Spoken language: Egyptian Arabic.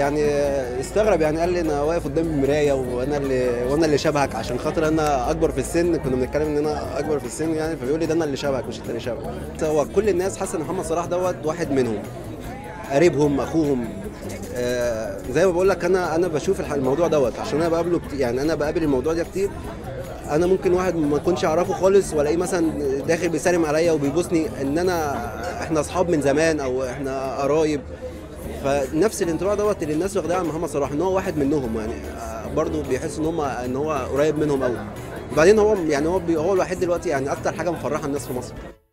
يعني استغرب يعني قال لي انا واقف قدام المرايه وانا اللي وانا اللي شبهك عشان خاطر انا اكبر في السن كنا بنتكلم ان انا اكبر في السن يعني فبيقول لي ده انا اللي شبهك مش انت اللي شبهك هو كل الناس حاسه ان محمد صلاح دوت واحد منهم قريبهم اخوهم آه زي ما بقول لك انا انا بشوف الح- الموضوع دوت عشان انا بقابله كتير يعني انا بقابل الموضوع ده كتير انا ممكن واحد ما اكونش اعرفه خالص والاقيه مثلا داخل بيسلم عليا وبيبوسني ان انا احنا اصحاب من زمان او احنا قرايب فنفس الانطباع دوت اللي الناس واخداه عن محمد صلاح ان هو واحد منهم يعني آه، برضه بيحس ان هم ان هو قريب منهم قوي وبعدين هو يعني هو بي- هو الوحيد دلوقتي يعني اكتر حاجه مفرحه الناس في مصر